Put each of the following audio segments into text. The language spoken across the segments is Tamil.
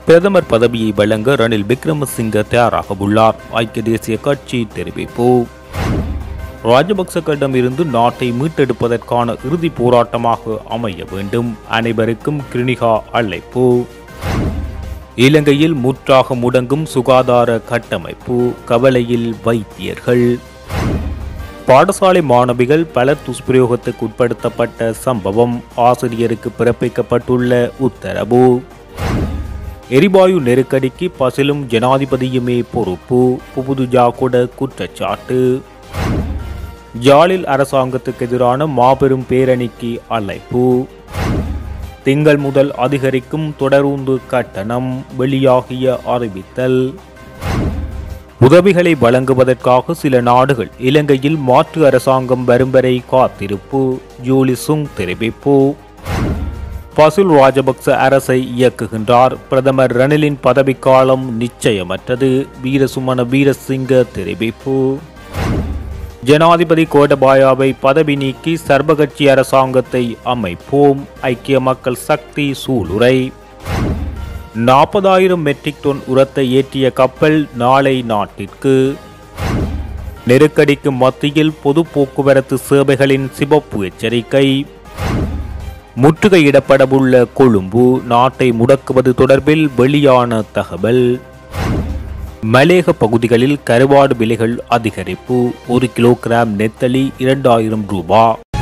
பிரதமர் பதவியை வழங்க ரணில் விக்ரமசிங்க தயாராக உள்ளார் ஐக்கிய தேசிய கட்சி தெரிவிப்பு ராஜபக்சக்களிடமிருந்து நாட்டை மீட்டெடுப்பதற்கான இறுதி போராட்டமாக அமைய வேண்டும் அனைவருக்கும் கிருணிகா அழைப்பு இலங்கையில் முற்றாக முடங்கும் சுகாதார கட்டமைப்பு கவலையில் வைத்தியர்கள் பாடசாலை மாணவிகள் பல துஷ்பிரயோகத்துக்கு உட்படுத்தப்பட்ட சம்பவம் ஆசிரியருக்கு பிறப்பிக்கப்பட்டுள்ள உத்தரவு எரிவாயு நெருக்கடிக்கு பசிலும் ஜனாதிபதியுமே பொறுப்பு புபுதுஜா கூட குற்றச்சாட்டு ஜாலில் அரசாங்கத்துக்கு எதிரான மாபெரும் பேரணிக்கு அழைப்பு திங்கள் முதல் அதிகரிக்கும் தொடரூந்து கட்டணம் வெளியாகிய அறிவித்தல் உதவிகளை வழங்குவதற்காக சில நாடுகள் இலங்கையில் மாற்று அரசாங்கம் வரும் வரை காத்திருப்பு ஜூலி சுங் தெரிவிப்பு பசுல் ராஜபக்ச அரசை இயக்குகின்றார் பிரதமர் ரணிலின் பதவிக்காலம் நிச்சயமற்றது வீரசுமன வீரசிங்க தெரிவிப்பு ஜனாதிபதி கோடபாயாவை பதவி நீக்கி சர்வகட்சி அரசாங்கத்தை அமைப்போம் ஐக்கிய மக்கள் சக்தி சூளுரை நாற்பதாயிரம் மெட்ரிக் டன் உரத்தை ஏற்றிய கப்பல் நாளை நாட்டிற்கு நெருக்கடிக்கு மத்தியில் பொது போக்குவரத்து சேவைகளின் சிவப்பு எச்சரிக்கை முற்றுகையிடப்படவுள்ள கொழும்பு நாட்டை முடக்குவது தொடர்பில் வெளியான தகவல் மலேக பகுதிகளில் கருவாடு விலைகள் அதிகரிப்பு ஒரு கிலோகிராம் நெத்தலி இரண்டாயிரம் ரூபா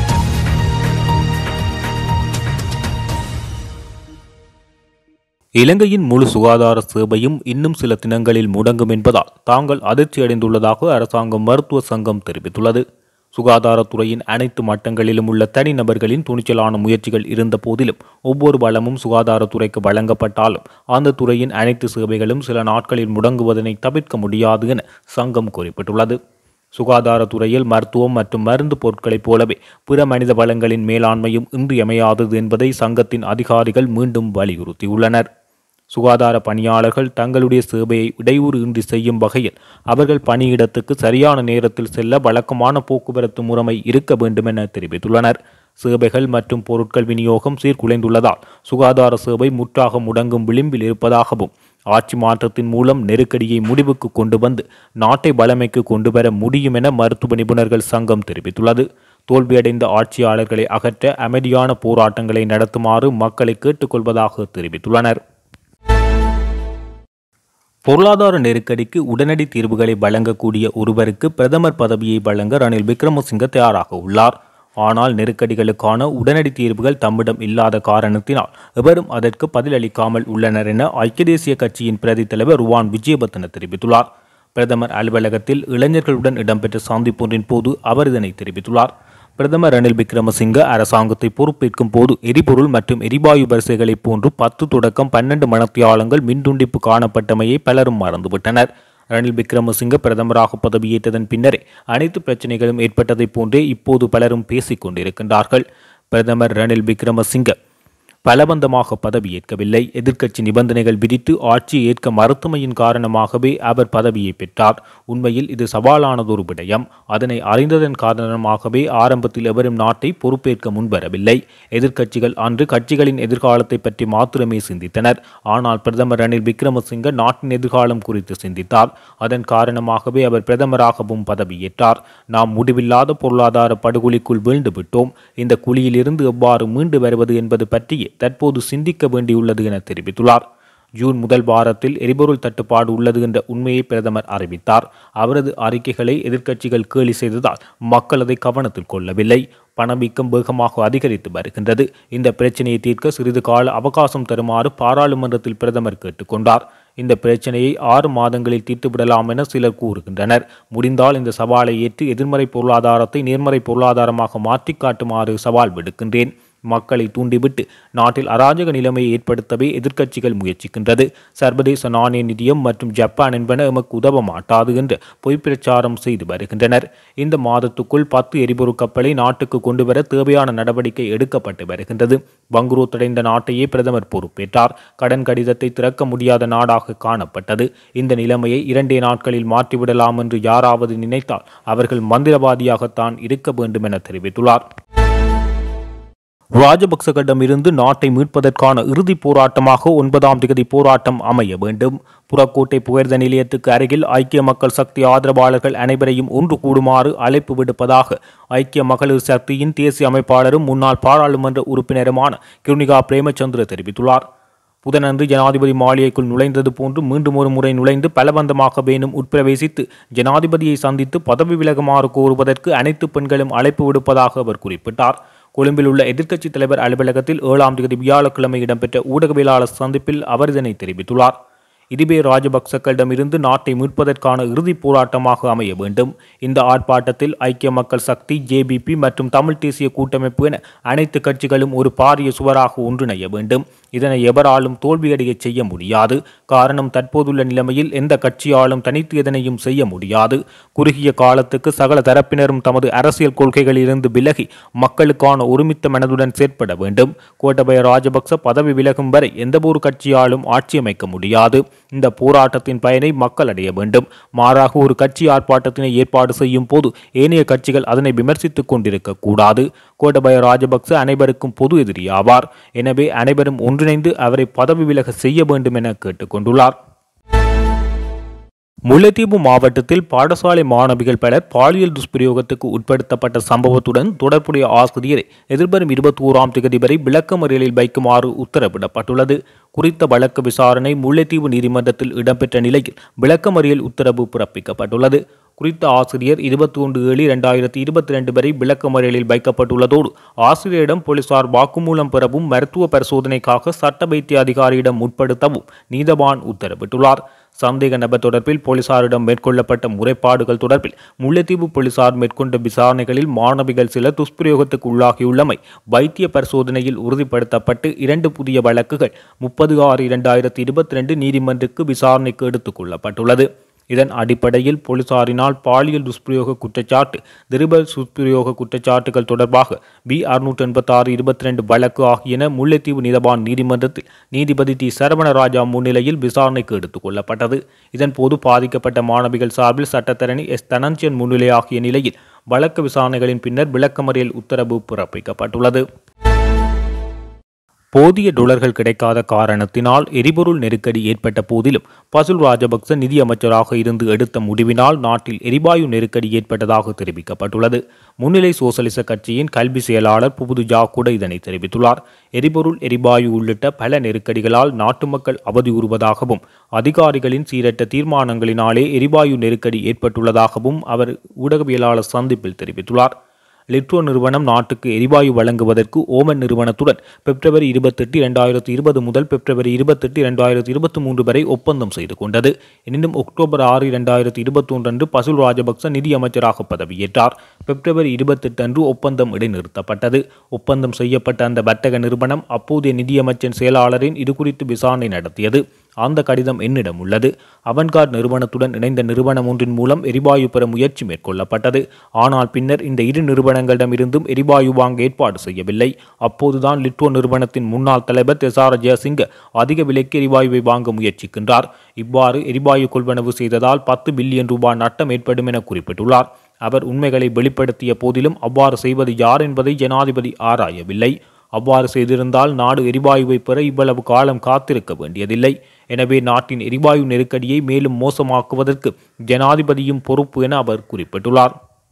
இலங்கையின் முழு சுகாதார சேவையும் இன்னும் சில தினங்களில் முடங்கும் என்பதால் தாங்கள் அதிர்ச்சி அடைந்துள்ளதாக அரசாங்கம் மருத்துவ சங்கம் தெரிவித்துள்ளது சுகாதாரத்துறையின் அனைத்து மட்டங்களிலும் உள்ள தனிநபர்களின் துணிச்சலான முயற்சிகள் இருந்த போதிலும் ஒவ்வொரு வளமும் சுகாதாரத்துறைக்கு வழங்கப்பட்டாலும் அந்த துறையின் அனைத்து சேவைகளும் சில நாட்களில் முடங்குவதனை தவிர்க்க முடியாது என சங்கம் குறிப்பிட்டுள்ளது சுகாதாரத்துறையில் மருத்துவம் மற்றும் மருந்து பொருட்களைப் போலவே பிற மனித வளங்களின் மேலாண்மையும் இன்றியமையாதது என்பதை சங்கத்தின் அதிகாரிகள் மீண்டும் வலியுறுத்தியுள்ளனர் சுகாதார பணியாளர்கள் தங்களுடைய சேவையை இடையூறு இன்றி செய்யும் வகையில் அவர்கள் பணியிடத்துக்கு சரியான நேரத்தில் செல்ல வழக்கமான போக்குவரத்து முறைமை இருக்க வேண்டும் என தெரிவித்துள்ளனர் சேவைகள் மற்றும் பொருட்கள் விநியோகம் சீர்குலைந்துள்ளதால் சுகாதார சேவை முற்றாக முடங்கும் விளிம்பில் இருப்பதாகவும் ஆட்சி மாற்றத்தின் மூலம் நெருக்கடியை முடிவுக்கு கொண்டு வந்து நாட்டை வளமைக்கு கொண்டு வர முடியும் என மருத்துவ நிபுணர்கள் சங்கம் தெரிவித்துள்ளது தோல்வியடைந்த ஆட்சியாளர்களை அகற்ற அமைதியான போராட்டங்களை நடத்துமாறு மக்களை கேட்டுக்கொள்வதாக தெரிவித்துள்ளனர் பொருளாதார நெருக்கடிக்கு உடனடி தீர்வுகளை வழங்கக்கூடிய ஒருவருக்கு பிரதமர் பதவியை வழங்க ரணில் விக்ரமசிங்க தயாராக உள்ளார் ஆனால் நெருக்கடிகளுக்கான உடனடி தீர்வுகள் தம்மிடம் இல்லாத காரணத்தினால் எவரும் அதற்கு பதிலளிக்காமல் உள்ளனர் என ஐக்கிய தேசிய கட்சியின் பிரதி தலைவர் ருவான் விஜயபத்தன தெரிவித்துள்ளார் பிரதமர் அலுவலகத்தில் இளைஞர்களுடன் இடம்பெற்ற சந்திப்பொன்றின் போது அவர் இதனை தெரிவித்துள்ளார் பிரதமர் ரணில் விக்ரமசிங்க அரசாங்கத்தை பொறுப்பேற்கும் போது எரிபொருள் மற்றும் எரிவாயு வரிசைகளைப் போன்று பத்து தொடக்கம் பன்னெண்டு மணத்தியாலங்கள் மின்துண்டிப்பு காணப்பட்டமையை பலரும் மறந்துவிட்டனர் ரணில் விக்ரமசிங்க பிரதமராக பதவியேற்றதன் பின்னரே அனைத்து பிரச்சனைகளும் ஏற்பட்டதைப் போன்றே இப்போது பலரும் பேசிக் கொண்டிருக்கின்றார்கள் பிரதமர் ரணில் விக்ரமசிங்க பலவந்தமாக பதவியேற்கவில்லை எதிர்க்கட்சி நிபந்தனைகள் விதித்து ஆட்சியை ஏற்க மறுத்தமையின் காரணமாகவே அவர் பதவியை பெற்றார் உண்மையில் இது சவாலானதொரு விடயம் அதனை அறிந்ததன் காரணமாகவே ஆரம்பத்தில் எவரும் நாட்டை பொறுப்பேற்க முன்வரவில்லை எதிர்க்கட்சிகள் அன்று கட்சிகளின் எதிர்காலத்தை பற்றி மாத்திரமே சிந்தித்தனர் ஆனால் பிரதமர் ரணில் விக்ரமசிங்க நாட்டின் எதிர்காலம் குறித்து சிந்தித்தார் அதன் காரணமாகவே அவர் பிரதமராகவும் பதவியேற்றார் நாம் முடிவில்லாத பொருளாதார படுகொலிக்குள் வீழ்ந்து விட்டோம் இந்த குழியிலிருந்து எவ்வாறு மீண்டு வருவது என்பது பற்றியே தற்போது சிந்திக்க வேண்டியுள்ளது என தெரிவித்துள்ளார் ஜூன் முதல் வாரத்தில் எரிபொருள் தட்டுப்பாடு உள்ளது என்ற உண்மையை பிரதமர் அறிவித்தார் அவரது அறிக்கைகளை எதிர்க்கட்சிகள் கேலி செய்ததால் மக்கள் அதை கவனத்தில் கொள்ளவில்லை பணவீக்கம் வேகமாக அதிகரித்து வருகின்றது இந்த பிரச்சனையை தீர்க்க சிறிது கால அவகாசம் தருமாறு பாராளுமன்றத்தில் பிரதமர் கேட்டுக்கொண்டார் இந்த பிரச்சனையை ஆறு மாதங்களில் தீர்த்துவிடலாம் என சிலர் கூறுகின்றனர் முடிந்தால் இந்த சவாலை ஏற்று எதிர்மறை பொருளாதாரத்தை நேர்மறை பொருளாதாரமாக மாற்றி காட்டுமாறு சவால் விடுக்கின்றேன் மக்களை தூண்டிவிட்டு நாட்டில் அராஜக நிலைமையை ஏற்படுத்தவே எதிர்க்கட்சிகள் முயற்சிக்கின்றது சர்வதேச நாணய நிதியம் மற்றும் ஜப்பான் என்பன எமக்கு உதவ மாட்டாது என்று பொய் பிரச்சாரம் செய்து வருகின்றனர் இந்த மாதத்துக்குள் பத்து எரிபொருள் கப்பலை நாட்டுக்கு கொண்டு வர தேவையான நடவடிக்கை எடுக்கப்பட்டு வருகின்றது பங்குரோத்தடைந்த நாட்டையே பிரதமர் பொறுப்பேற்றார் கடன் கடிதத்தை திறக்க முடியாத நாடாக காணப்பட்டது இந்த நிலைமையை இரண்டே நாட்களில் மாற்றிவிடலாம் என்று யாராவது நினைத்தால் அவர்கள் மந்திரவாதியாகத்தான் இருக்க வேண்டும் என தெரிவித்துள்ளார் ராஜபக்சகளிடமிருந்து நாட்டை மீட்பதற்கான இறுதிப் போராட்டமாக ஒன்பதாம் திகதி போராட்டம் அமைய வேண்டும் புறக்கோட்டை புகைர்த நிலையத்துக்கு அருகில் ஐக்கிய மக்கள் சக்தி ஆதரவாளர்கள் அனைவரையும் ஒன்று கூடுமாறு அழைப்பு விடுப்பதாக ஐக்கிய மகளிர் சக்தியின் தேசிய அமைப்பாளரும் முன்னாள் பாராளுமன்ற உறுப்பினருமான கிருணிகா பிரேமச்சந்திர தெரிவித்துள்ளார் புதனன்று ஜனாதிபதி மாளிகைக்குள் நுழைந்தது போன்று மீண்டும் ஒரு முறை நுழைந்து பலவந்தமாக வேணும் உட்பிரவேசித்து ஜனாதிபதியை சந்தித்து பதவி விலகுமாறு கோருவதற்கு அனைத்து பெண்களும் அழைப்பு விடுப்பதாக அவர் குறிப்பிட்டார் கொழும்பில் உள்ள எதிர்க்கட்சித் தலைவர் அலுவலகத்தில் ஏழாம் தேதி வியாழக்கிழமை இடம்பெற்ற ஊடகவியலாளர் சந்திப்பில் அவர் இதனை தெரிவித்துள்ளார் இதுவே ராஜபக்சக்களிடமிருந்து நாட்டை மீட்பதற்கான இறுதிப் போராட்டமாக அமைய வேண்டும் இந்த ஆர்ப்பாட்டத்தில் ஐக்கிய மக்கள் சக்தி ஜேபிபி மற்றும் தமிழ் தேசிய கூட்டமைப்பு என அனைத்து கட்சிகளும் ஒரு பாரிய சுவராக ஒன்றிணைய வேண்டும் இதனை எவராலும் தோல்வியடைய செய்ய முடியாது காரணம் தற்போதுள்ள நிலைமையில் எந்த கட்சியாலும் தனித்து எதனையும் செய்ய முடியாது குறுகிய காலத்துக்கு சகல தரப்பினரும் தமது அரசியல் கொள்கைகளிலிருந்து விலகி மக்களுக்கான ஒருமித்த மனதுடன் செயற்பட வேண்டும் கோட்டபய ராஜபக்ச பதவி விலகும் வரை எந்தவொரு கட்சியாலும் ஆட்சி அமைக்க முடியாது இந்த போராட்டத்தின் பயனை மக்கள் அடைய வேண்டும் மாறாக ஒரு கட்சி ஆர்ப்பாட்டத்தினை ஏற்பாடு செய்யும் போது ஏனைய கட்சிகள் அதனை விமர்சித்துக் கொண்டிருக்க கூடாது கோட்டபய ராஜபக்ச அனைவருக்கும் பொது எதிரியாவார் எனவே அனைவரும் ஒன்றிணைந்து அவரை பதவி விலக செய்ய வேண்டும் என கேட்டுக்கொண்டுள்ளார் முல்லைத்தீவு மாவட்டத்தில் பாடசாலை மாணவிகள் பலர் பாலியல் துஷ்பிரயோகத்துக்கு உட்படுத்தப்பட்ட சம்பவத்துடன் தொடர்புடைய ஆசிரியரை எதிர்வரும் இருபத்தி ஓராம் தேதி வரை விளக்கமறியலில் வைக்குமாறு உத்தரவிடப்பட்டுள்ளது குறித்த வழக்கு விசாரணை முல்லைத்தீவு நீதிமன்றத்தில் இடம்பெற்ற நிலையில் விளக்கமறியல் உத்தரவு பிறப்பிக்கப்பட்டுள்ளது குறித்த ஆசிரியர் இருபத்தி ஒன்று ஏழு இரண்டாயிரத்தி இருபத்தி ரெண்டு வரை விளக்கமறியலில் வைக்கப்பட்டுள்ளதோடு ஆசிரியரிடம் போலீசார் வாக்குமூலம் பெறவும் மருத்துவ பரிசோதனைக்காக சட்ட வைத்திய அதிகாரியிடம் முற்படுத்தவும் நீதவான் உத்தரவிட்டுள்ளார் சந்தேக நபர் தொடர்பில் போலீசாரிடம் மேற்கொள்ளப்பட்ட முறைப்பாடுகள் தொடர்பில் முல்லைத்தீவு போலீசார் மேற்கொண்ட விசாரணைகளில் மாணவிகள் சிலர் துஷ்பிரயோகத்துக்கு உள்ளாகியுள்ளமை வைத்திய பரிசோதனையில் உறுதிப்படுத்தப்பட்டு இரண்டு புதிய வழக்குகள் முப்பது ஆறு இரண்டாயிரத்தி இருபத்தி ரெண்டு நீதிமன்றக்கு விசாரணைக்கு எடுத்துக் கொள்ளப்பட்டுள்ளது இதன் அடிப்படையில் போலீசாரினால் பாலியல் துஷ்பிரயோக குற்றச்சாட்டு திரிபல் துஷ்பிரயோக குற்றச்சாட்டுகள் தொடர்பாக பி அறுநூற்று எண்பத்தாறு இருபத்தி ரெண்டு வழக்கு ஆகியன முல்லைத்தீவு நீதவான் நீதிமன்றத்தில் நீதிபதி டி சரவணராஜா முன்னிலையில் விசாரணைக்கு எடுத்துக் கொள்ளப்பட்டது இதன்போது பாதிக்கப்பட்ட மாணவிகள் சார்பில் சட்டத்தரணி எஸ் தனஞ்சன் முன்னிலையாகிய நிலையில் வழக்கு விசாரணைகளின் பின்னர் விளக்கமறியல் உத்தரவு பிறப்பிக்கப்பட்டுள்ளது போதிய டொலர்கள் கிடைக்காத காரணத்தினால் எரிபொருள் நெருக்கடி ஏற்பட்ட போதிலும் பசுல் ராஜபக்ச நிதியமைச்சராக இருந்து எடுத்த முடிவினால் நாட்டில் எரிவாயு நெருக்கடி ஏற்பட்டதாக தெரிவிக்கப்பட்டுள்ளது முன்னிலை சோசலிச கட்சியின் கல்வி செயலாளர் புபுது ஜா கூட இதனை தெரிவித்துள்ளார் எரிபொருள் எரிவாயு உள்ளிட்ட பல நெருக்கடிகளால் நாட்டு மக்கள் அவதியுறுவதாகவும் அதிகாரிகளின் சீரற்ற தீர்மானங்களினாலே எரிவாயு நெருக்கடி ஏற்பட்டுள்ளதாகவும் அவர் ஊடகவியலாளர் சந்திப்பில் தெரிவித்துள்ளார் லிட்ரோ நிறுவனம் நாட்டுக்கு எரிவாயு வழங்குவதற்கு ஓமன் நிறுவனத்துடன் பிப்ரவரி இருபத்தெட்டு இரண்டாயிரத்தி இருபது முதல் பிப்ரவரி இருபத்தெட்டு இரண்டாயிரத்தி இருபத்தி மூன்று வரை ஒப்பந்தம் செய்து கொண்டது எனினும் அக்டோபர் ஆறு இரண்டாயிரத்தி இருபத்தொன்று அன்று பசுல் ராஜபக்ச நிதியமைச்சராக பதவியேற்றார் பிப்ரவரி இருபத்தெட்டு அன்று ஒப்பந்தம் இடைநிறுத்தப்பட்டது ஒப்பந்தம் செய்யப்பட்ட அந்த வர்த்தக நிறுவனம் அப்போதைய நிதியமைச்சர் செயலாளரின் இதுகுறித்து விசாரணை நடத்தியது அந்த கடிதம் என்னிடம் உள்ளது அவன்கார்ட் நிறுவனத்துடன் இணைந்த நிறுவனம் ஒன்றின் மூலம் எரிவாயு பெற முயற்சி மேற்கொள்ளப்பட்டது ஆனால் பின்னர் இந்த இரு நிறுவனங்களிடமிருந்தும் எரிவாயு வாங்க ஏற்பாடு செய்யவில்லை அப்போதுதான் லிட்ரோ நிறுவனத்தின் முன்னாள் தலைவர் தெசார ஜெயசிங்க அதிக விலைக்கு எரிவாயுவை வாங்க முயற்சிக்கின்றார் இவ்வாறு எரிவாயு கொள்வனவு செய்ததால் பத்து பில்லியன் ரூபாய் நட்டம் ஏற்படும் என குறிப்பிட்டுள்ளார் அவர் உண்மைகளை வெளிப்படுத்திய போதிலும் அவ்வாறு செய்வது யார் என்பதை ஜனாதிபதி ஆராயவில்லை அவ்வாறு செய்திருந்தால் நாடு எரிவாயுவை பெற இவ்வளவு காலம் காத்திருக்க வேண்டியதில்லை எனவே நாட்டின் எரிவாயு நெருக்கடியை மேலும் மோசமாக்குவதற்கு ஜனாதிபதியும் பொறுப்பு என அவர் குறிப்பிட்டுள்ளார்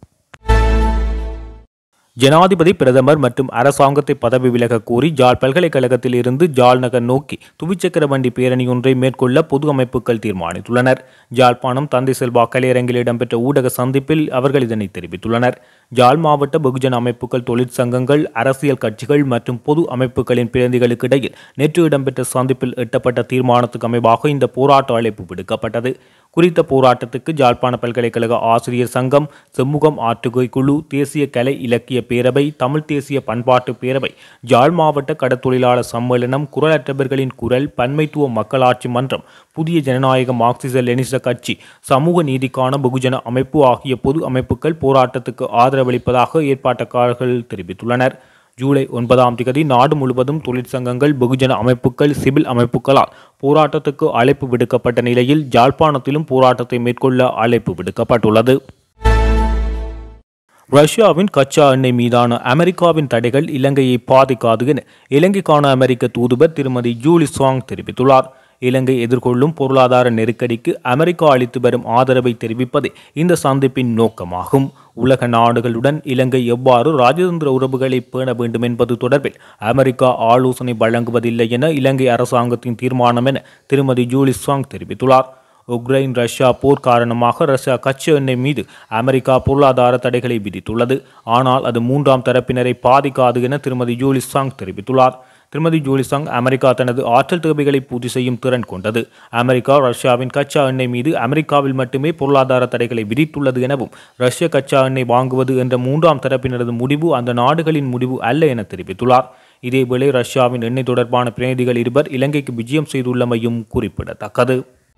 ஜனாதிபதி பிரதமர் மற்றும் அரசாங்கத்தை பதவி விலக கோரி ஜாழ் பல்கலைக்கழகத்தில் இருந்து ஜாழ் நகர் நோக்கி துவிச்சக்கர வண்டி பேரணி ஒன்றை மேற்கொள்ள பொது அமைப்புகள் தீர்மானித்துள்ளனர் ஜாழ்ப்பாணம் தந்தை செல்வா கலையரங்கில் இடம்பெற்ற ஊடக சந்திப்பில் அவர்கள் இதனை தெரிவித்துள்ளனர் ஜாழ் மாவட்ட பகுஜன் அமைப்புகள் தொழிற்சங்கங்கள் அரசியல் கட்சிகள் மற்றும் பொது அமைப்புகளின் பிரதிநிதிகளுக்கு இடையில் நேற்று இடம்பெற்ற சந்திப்பில் எட்டப்பட்ட தீர்மானத்துக்கு அமைவாக இந்த போராட்ட அழைப்பு விடுக்கப்பட்டது குறித்த போராட்டத்துக்கு ஜாழ்ப்பாண பல்கலைக்கழக ஆசிரியர் சங்கம் செம்முகம் ஆற்றுகை குழு தேசிய கலை இலக்கிய பேரவை தமிழ் தேசிய பண்பாட்டு பேரவை ஜாழ் மாவட்ட கடற்தொழிலாளர் சம்மேளனம் குரலற்றவர்களின் குரல் பன்மைத்துவ மக்களாட்சி மன்றம் புதிய ஜனநாயக மார்க்சிச லெனிச கட்சி சமூக நீதிக்கான பகுஜன அமைப்பு ஆகிய பொது அமைப்புகள் போராட்டத்துக்கு ஆதரவளிப்பதாக ஏற்பாட்டுக்காரர்கள் தெரிவித்துள்ளனர் ஜூலை ஒன்பதாம் தேதி நாடு முழுவதும் தொழிற்சங்கங்கள் பகுஜன அமைப்புகள் சிவில் அமைப்புகளால் போராட்டத்துக்கு அழைப்பு விடுக்கப்பட்ட நிலையில் ஜாழ்ப்பாணத்திலும் போராட்டத்தை மேற்கொள்ள அழைப்பு விடுக்கப்பட்டுள்ளது ரஷ்யாவின் கச்சா எண்ணெய் மீதான அமெரிக்காவின் தடைகள் இலங்கையை பாதிக்காது என இலங்கைக்கான அமெரிக்க தூதுவர் திருமதி ஜூலி சாங் தெரிவித்துள்ளார் இலங்கை எதிர்கொள்ளும் பொருளாதார நெருக்கடிக்கு அமெரிக்கா அளித்து வரும் ஆதரவை தெரிவிப்பதே இந்த சந்திப்பின் நோக்கமாகும் உலக நாடுகளுடன் இலங்கை எவ்வாறு ராஜதந்திர உறவுகளை பேண வேண்டும் என்பது தொடர்பில் அமெரிக்கா ஆலோசனை வழங்குவதில்லை என இலங்கை அரசாங்கத்தின் தீர்மானம் என திருமதி ஜூலி சாங் தெரிவித்துள்ளார் உக்ரைன் ரஷ்யா போர் காரணமாக ரஷ்யா கச்சா எண்ணெய் மீது அமெரிக்கா பொருளாதார தடைகளை விதித்துள்ளது ஆனால் அது மூன்றாம் தரப்பினரை பாதிக்காது என திருமதி ஜூலி சாங் தெரிவித்துள்ளார் திருமதி ஜூலி சாங் அமெரிக்கா தனது ஆற்றல் தேவைகளை பூர்த்தி செய்யும் திறன் கொண்டது அமெரிக்கா ரஷ்யாவின் கச்சா எண்ணெய் மீது அமெரிக்காவில் மட்டுமே பொருளாதார தடைகளை விதித்துள்ளது எனவும் ரஷ்ய கச்சா எண்ணெய் வாங்குவது என்ற மூன்றாம் தரப்பினரது முடிவு அந்த நாடுகளின் முடிவு அல்ல என தெரிவித்துள்ளார் இதேவேளை ரஷ்யாவின் எண்ணெய் தொடர்பான பிரதிநிதிகள் இருவர் இலங்கைக்கு விஜயம் செய்துள்ளமையும் குறிப்பிடத்தக்கது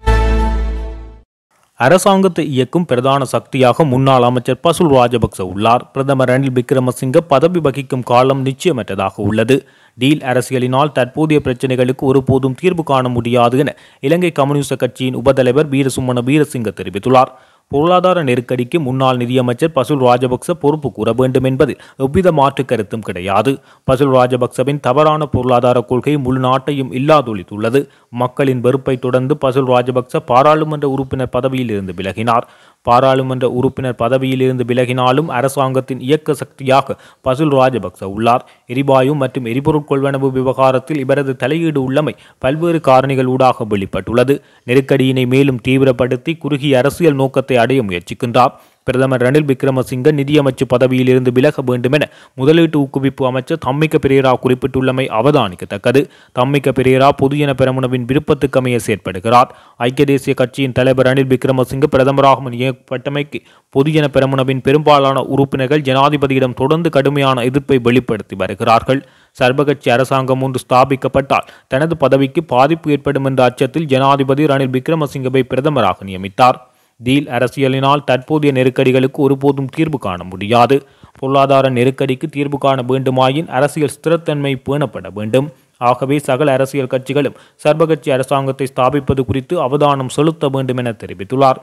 அரசாங்கத்தை இயக்கும் பிரதான சக்தியாக முன்னாள் அமைச்சர் பசுல் ராஜபக்ச உள்ளார் பிரதமர் ரணில் விக்ரமசிங்க பதவி வகிக்கும் காலம் நிச்சயமற்றதாக உள்ளது டீல் அரசியலினால் தற்போதைய பிரச்சினைகளுக்கு ஒருபோதும் தீர்வு காண முடியாது என இலங்கை கம்யூனிஸ்ட் கட்சியின் உபதலைவர் வீரசுமண வீரசிங்க தெரிவித்துள்ளார் பொருளாதார நெருக்கடிக்கு முன்னாள் நிதியமைச்சர் பசுல் ராஜபக்ச பொறுப்பு கூற வேண்டும் என்பதில் எவ்வித மாற்று கருத்தும் கிடையாது பசுல் ராஜபக்சவின் தவறான பொருளாதார கொள்கை முழு நாட்டையும் இல்லாதொழித்துள்ளது மக்களின் வெறுப்பை தொடர்ந்து பசுல் ராஜபக்ச பாராளுமன்ற உறுப்பினர் பதவியில் இருந்து விலகினார் பாராளுமன்ற உறுப்பினர் பதவியில் இருந்து விலகினாலும் அரசாங்கத்தின் இயக்க சக்தியாக பசுல் ராஜபக்ச உள்ளார் எரிவாயு மற்றும் எரிபொருள் கொள்வனவு விவகாரத்தில் இவரது தலையீடு உள்ளமை பல்வேறு காரணிகள் ஊடாக வெளிப்பட்டுள்ளது நெருக்கடியினை மேலும் தீவிரப்படுத்தி குறுகிய அரசியல் நோக்கத்தை அடைய முயற்சிக்கின்றார் பிரதமர் ரணில் விக்ரமசிங்க நிதியமைச்சு பதவியில் இருந்து விலக வேண்டும் என முதலீட்டு ஊக்குவிப்பு அமைச்சர் தம்மிக்க பெரியரா குறிப்பிட்டுள்ளமை அவதானிக்கத்தக்கது தம்மிக்க பெரியரா பொதுஜன பெரமுனவின் விருப்பத்துக்கமைய செயற்படுகிறார் ஐக்கிய தேசிய கட்சியின் தலைவர் ரணில் விக்ரமசிங்க பிரதமராக நியமிக்கப்பட்டமைக்கு பொதுஜன பெரமுனவின் பெரும்பாலான உறுப்பினர்கள் ஜனாதிபதியிடம் தொடர்ந்து கடுமையான எதிர்ப்பை வெளிப்படுத்தி வருகிறார்கள் சர்வகட்சி அரசாங்கம் ஒன்று ஸ்தாபிக்கப்பட்டால் தனது பதவிக்கு பாதிப்பு ஏற்படும் என்ற அச்சத்தில் ஜனாதிபதி ரணில் விக்ரமசிங்கவை பிரதமராக நியமித்தார் டீல் அரசியலினால் தற்போதைய நெருக்கடிகளுக்கு ஒருபோதும் தீர்வு காண முடியாது பொருளாதார நெருக்கடிக்கு தீர்வு காண வேண்டுமாயின் அரசியல் ஸ்திரத்தன்மை பேணப்பட வேண்டும் ஆகவே சகல அரசியல் கட்சிகளும் சர்வகட்சி அரசாங்கத்தை ஸ்தாபிப்பது குறித்து அவதானம் செலுத்த வேண்டும் என தெரிவித்துள்ளார்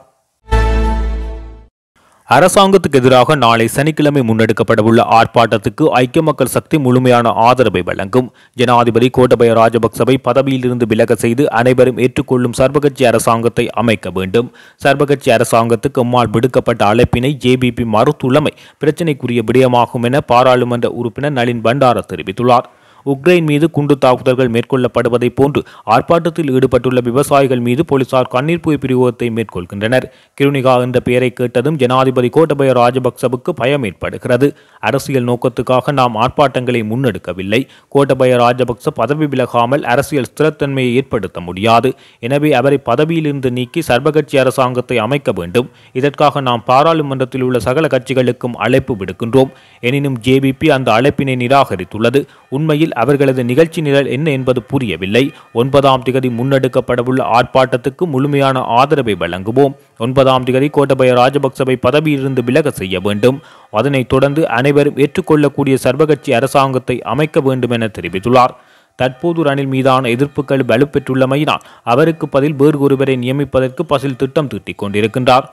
அரசாங்கத்துக்கு எதிராக நாளை சனிக்கிழமை முன்னெடுக்கப்படவுள்ள ஆர்ப்பாட்டத்துக்கு ஐக்கிய மக்கள் சக்தி முழுமையான ஆதரவை வழங்கும் ஜனாதிபதி கோட்டபய ராஜபக்சவை பதவியிலிருந்து விலக செய்து அனைவரும் ஏற்றுக்கொள்ளும் சர்வகட்சி அரசாங்கத்தை அமைக்க வேண்டும் சர்வகட்சி அரசாங்கத்துக்கு அம்மால் விடுக்கப்பட்ட அழைப்பினை ஜேபிபி மறுத்துள்ளமை பிரச்சினைக்குரிய விடயமாகும் என பாராளுமன்ற உறுப்பினர் நளின் பண்டார தெரிவித்துள்ளார் உக்ரைன் மீது குண்டு தாக்குதல்கள் மேற்கொள்ளப்படுவதை போன்று ஆர்ப்பாட்டத்தில் ஈடுபட்டுள்ள விவசாயிகள் மீது போலீசார் கண்ணீர் புகை பிரயோகத்தை மேற்கொள்கின்றனர் கிருணிகா என்ற பெயரை கேட்டதும் ஜனாதிபதி கோட்டபய ராஜபக்சவுக்கு பயம் ஏற்படுகிறது அரசியல் நோக்கத்துக்காக நாம் ஆர்ப்பாட்டங்களை முன்னெடுக்கவில்லை கோட்டபய ராஜபக்ச பதவி விலகாமல் அரசியல் ஸ்திரத்தன்மையை ஏற்படுத்த முடியாது எனவே அவரை பதவியிலிருந்து நீக்கி சர்வகட்சி அரசாங்கத்தை அமைக்க வேண்டும் இதற்காக நாம் பாராளுமன்றத்தில் உள்ள சகல கட்சிகளுக்கும் அழைப்பு விடுக்கின்றோம் எனினும் ஜேபிபி அந்த அழைப்பினை நிராகரித்துள்ளது உண்மையில் அவர்களது நிகழ்ச்சி நிரல் என்ன என்பது புரியவில்லை ஒன்பதாம் திகதி முன்னெடுக்கப்படவுள்ள ஆர்ப்பாட்டத்துக்கு முழுமையான ஆதரவை வழங்குவோம் ஒன்பதாம் திகதி கோட்டபய ராஜபக்சவை பதவியிலிருந்து விலக செய்ய வேண்டும் அதனைத் தொடர்ந்து அனைவரும் ஏற்றுக்கொள்ளக்கூடிய சர்வகட்சி அரசாங்கத்தை அமைக்க வேண்டும் என தெரிவித்துள்ளார் தற்போது ரணில் மீதான எதிர்ப்புகள் வலுப்பெற்றுள்ளமையினால் அவருக்கு பதில் வேறு ஒருவரை நியமிப்பதற்கு பசில் திட்டம் தீட்டிக் கொண்டிருக்கின்றார்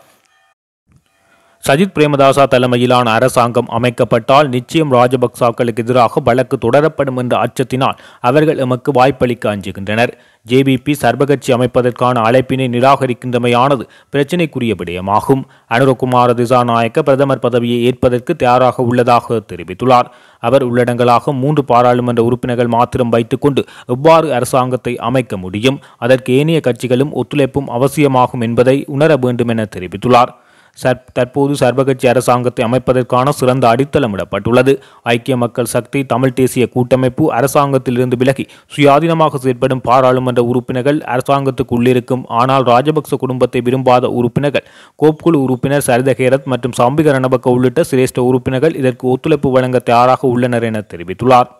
சஜித் பிரேமதாசா தலைமையிலான அரசாங்கம் அமைக்கப்பட்டால் நிச்சயம் ராஜபக்சாக்களுக்கு எதிராக வழக்கு தொடரப்படும் என்ற அச்சத்தினால் அவர்கள் எமக்கு வாய்ப்பளிக்க அஞ்சுகின்றனர் ஜேபிபி சர்வகட்சி அமைப்பதற்கான அழைப்பினை நிராகரிக்கின்றமையானது பிரச்சினைக்குரிய விடயமாகும் அனுரகுமார திசாநாயக்க பிரதமர் பதவியை ஏற்பதற்கு தயாராக உள்ளதாக தெரிவித்துள்ளார் அவர் உள்ளடங்கலாக மூன்று பாராளுமன்ற உறுப்பினர்கள் மாத்திரம் வைத்துக்கொண்டு எவ்வாறு அரசாங்கத்தை அமைக்க முடியும் அதற்கு ஏனைய கட்சிகளும் ஒத்துழைப்பும் அவசியமாகும் என்பதை உணர வேண்டும் என தெரிவித்துள்ளார் சர் தற்போது சர்வகட்சி அரசாங்கத்தை அமைப்பதற்கான சிறந்த அடித்தளமிடப்பட்டுள்ளது ஐக்கிய மக்கள் சக்தி தமிழ் தேசிய கூட்டமைப்பு அரசாங்கத்திலிருந்து விலகி சுயாதீனமாக செயற்படும் பாராளுமன்ற உறுப்பினர்கள் அரசாங்கத்துக்கு உள்ளிருக்கும் ஆனால் ராஜபக்ச குடும்பத்தை விரும்பாத உறுப்பினர்கள் கோப்குழு உறுப்பினர் சரித ஹேரத் மற்றும் சம்பிக ரணபக்க உள்ளிட்ட சிரேஷ்ட உறுப்பினர்கள் இதற்கு ஒத்துழைப்பு வழங்க தயாராக உள்ளனர் என தெரிவித்துள்ளார்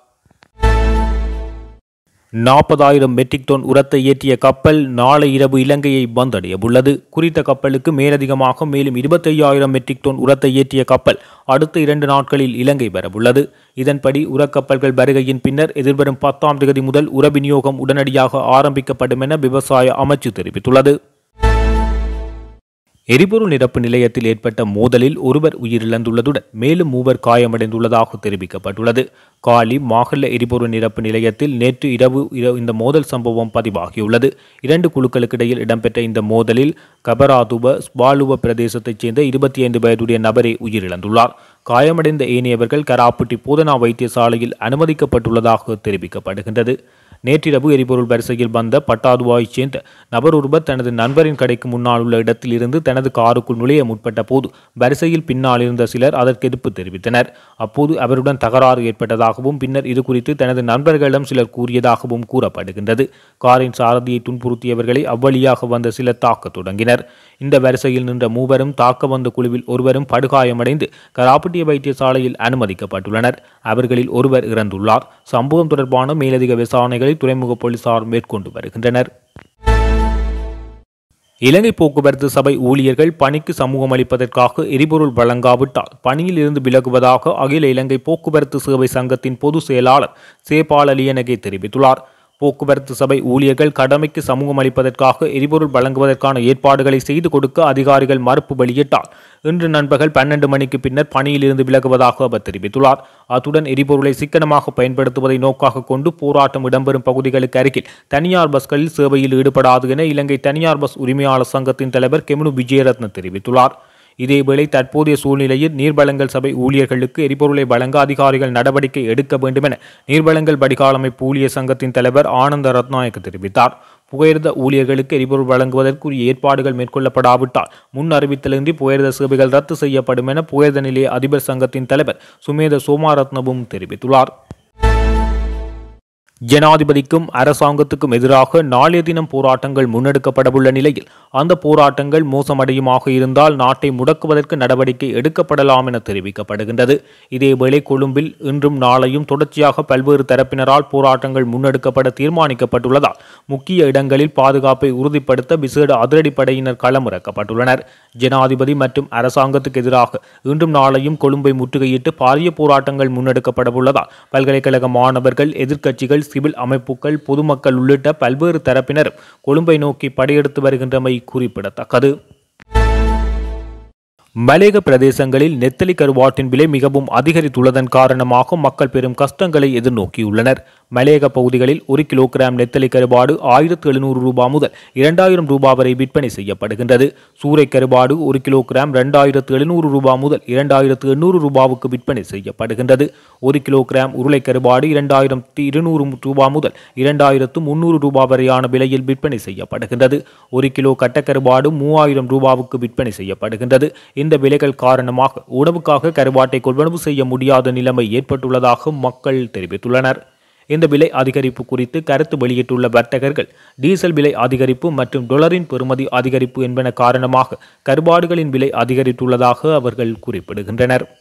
நாற்பதாயிரம் மெட்ரிக் டன் உரத்தை ஏற்றிய கப்பல் நாளை இரவு இலங்கையை வந்தடைய உள்ளது குறித்த கப்பலுக்கு மேலதிகமாக மேலும் இருபத்தையாயிரம் மெட்ரிக் டன் உரத்தை ஏற்றிய கப்பல் அடுத்த இரண்டு நாட்களில் இலங்கை வரவுள்ளது இதன்படி உரக்கப்பல்கள் வருகையின் பின்னர் எதிர்வரும் பத்தாம் தேதி முதல் உர விநியோகம் உடனடியாக ஆரம்பிக்கப்படும் என விவசாய அமைச்சு தெரிவித்துள்ளது எரிபொருள் நிரப்பு நிலையத்தில் ஏற்பட்ட மோதலில் ஒருவர் உயிரிழந்துள்ளதுடன் மேலும் மூவர் காயமடைந்துள்ளதாக தெரிவிக்கப்பட்டுள்ளது காலி மாகல்ல எரிபொருள் நிரப்பு நிலையத்தில் நேற்று இரவு இர- இந்த மோதல் சம்பவம் பதிவாகியுள்ளது இரண்டு குழுக்களுக்கு இடையில் இடம்பெற்ற இந்த மோதலில் கபராதுப ஸ்பாலுவ பிரதேசத்தைச் சேர்ந்த இருபத்தி ஐந்து வயதுடைய நபரே உயிரிழந்துள்ளார் காயமடைந்த ஏனையவர்கள் கராப்புட்டி போதனா வைத்தியசாலையில் அனுமதிக்கப்பட்டுள்ளதாக தெரிவிக்கப்படுகின்றது நேற்றிரவு எரிபொருள் வரிசையில் வந்த பட்டாதுவாயைச் சேர்ந்த நபர் ஒருவர் தனது நண்பரின் கடைக்கு முன்னால் உள்ள இடத்தில் இருந்து தனது காருக்குள் நுழைய முற்பட்ட போது வரிசையில் பின்னால் இருந்த சிலர் அதற்கு எதிர்ப்பு தெரிவித்தனர் அப்போது அவருடன் தகராறு ஏற்பட்டதாகவும் பின்னர் இது குறித்து தனது நண்பர்களிடம் சிலர் கூறியதாகவும் கூறப்படுகின்றது காரின் சாரதியை துன்புறுத்தியவர்களை அவ்வழியாக வந்த சிலர் தாக்கத் தொடங்கினர் இந்த வரிசையில் நின்ற மூவரும் தாக்க வந்த குழுவில் ஒருவரும் படுகாயமடைந்து கராப்பட்டிய வைத்தியசாலையில் அனுமதிக்கப்பட்டுள்ளனர் அவர்களில் ஒருவர் இறந்துள்ளார் சம்பவம் தொடர்பான மேலதிக விசாரணைகளை துறைமுக போலீசார் மேற்கொண்டு வருகின்றனர் இலங்கை போக்குவரத்து சபை ஊழியர்கள் பணிக்கு சமூகம் அளிப்பதற்காக எரிபொருள் வழங்காவிட்டால் பணியில் இருந்து விலகுவதாக அகில இலங்கை போக்குவரத்து சேவை சங்கத்தின் பொதுச் செயலாளர் சேபால் அலியனகே தெரிவித்துள்ளார் போக்குவரத்து சபை ஊழியர்கள் கடமைக்கு சமூகம் அளிப்பதற்காக எரிபொருள் வழங்குவதற்கான ஏற்பாடுகளை செய்து கொடுக்க அதிகாரிகள் மறுப்பு வெளியிட்டால் இன்று நண்பகல் பன்னெண்டு மணிக்கு பின்னர் பணியிலிருந்து விலகுவதாக அவர் தெரிவித்துள்ளார் அத்துடன் எரிபொருளை சிக்கனமாக பயன்படுத்துவதை நோக்காக கொண்டு போராட்டம் இடம்பெறும் பகுதிகளுக்கு அருகில் தனியார் பஸ்களில் சேவையில் ஈடுபடாது என இலங்கை தனியார் பஸ் உரிமையாளர் சங்கத்தின் தலைவர் கெமுனு விஜயரத்ன தெரிவித்துள்ளார் இதேவேளை தற்போதைய சூழ்நிலையில் நீர்வளங்கள் சபை ஊழியர்களுக்கு எரிபொருளை வழங்க அதிகாரிகள் நடவடிக்கை எடுக்க வேண்டும் என நீர்வளங்கள் வடிகாலமைப்பு ஊழியர் சங்கத்தின் தலைவர் ஆனந்த ரத்நாயக்க தெரிவித்தார் புகையிரத ஊழியர்களுக்கு எரிபொருள் வழங்குவதற்குரிய ஏற்பாடுகள் மேற்கொள்ளப்படாவிட்டால் முன் அறிவித்தலின்றி புகையிரத சேவைகள் ரத்து செய்யப்படும் என புகையிரத நிலைய அதிபர் சங்கத்தின் தலைவர் சுமேத சோமாரத்னவும் தெரிவித்துள்ளார் ஜனாதிபதிக்கும் அரசாங்கத்துக்கும் எதிராக நாளைய தினம் போராட்டங்கள் முன்னெடுக்கப்படவுள்ள நிலையில் அந்த போராட்டங்கள் மோசமடையுமாக இருந்தால் நாட்டை முடக்குவதற்கு நடவடிக்கை எடுக்கப்படலாம் என தெரிவிக்கப்படுகின்றது இதேவேளை கொழும்பில் இன்றும் நாளையும் தொடர்ச்சியாக பல்வேறு தரப்பினரால் போராட்டங்கள் முன்னெடுக்கப்பட தீர்மானிக்கப்பட்டுள்ளதால் முக்கிய இடங்களில் பாதுகாப்பை உறுதிப்படுத்த விசேட அதிரடிப்படையினர் களமிறக்கப்பட்டுள்ளனர் ஜனாதிபதி மற்றும் அரசாங்கத்துக்கு எதிராக இன்றும் நாளையும் கொழும்பை முற்றுகையிட்டு பாரிய போராட்டங்கள் முன்னெடுக்கப்படவுள்ளதால் பல்கலைக்கழக மாணவர்கள் எதிர்க்கட்சிகள் சிவில் அமைப்புகள் பொதுமக்கள் உள்ளிட்ட பல்வேறு தரப்பினரும் கொழும்பை நோக்கி படையெடுத்து வருகின்றமை குறிப்பிடத்தக்கது மலேக பிரதேசங்களில் நெத்தலி கருவாட்டின் விலை மிகவும் அதிகரித்துள்ளதன் காரணமாக மக்கள் பெரும் கஷ்டங்களை எதிர்நோக்கியுள்ளனர் மலேக பகுதிகளில் ஒரு கிலோகிராம் நெத்தலி கருவாடு ஆயிரத்து எழுநூறு ரூபாய் முதல் இரண்டாயிரம் ரூபாய் வரை விற்பனை செய்யப்படுகின்றது சூறை கருவாடு ஒரு கிலோகிராம் இரண்டாயிரத்து எழுநூறு ரூபாய் முதல் இரண்டாயிரத்து எண்ணூறு ரூபாவுக்கு விற்பனை செய்யப்படுகின்றது ஒரு கிலோகிராம் உருளை கருவாடு இரண்டாயிரத்தி இருநூறு ரூபாய் முதல் இரண்டாயிரத்து முன்னூறு ரூபாய் வரையான விலையில் விற்பனை செய்யப்படுகின்றது ஒரு கிலோ கட்டக்கருவாடு மூவாயிரம் ரூபாவுக்கு விற்பனை செய்யப்படுகின்றது இந்த விலைகள் காரணமாக உணவுக்காக கருவாட்டை கொள்வனவு செய்ய முடியாத நிலைமை ஏற்பட்டுள்ளதாக மக்கள் தெரிவித்துள்ளனர் இந்த விலை அதிகரிப்பு குறித்து கருத்து வெளியிட்டுள்ள வர்த்தகர்கள் டீசல் விலை அதிகரிப்பு மற்றும் டொலரின் பெறுமதி அதிகரிப்பு என்பன காரணமாக கருவாடுகளின் விலை அதிகரித்துள்ளதாக அவர்கள் குறிப்பிடுகின்றனர்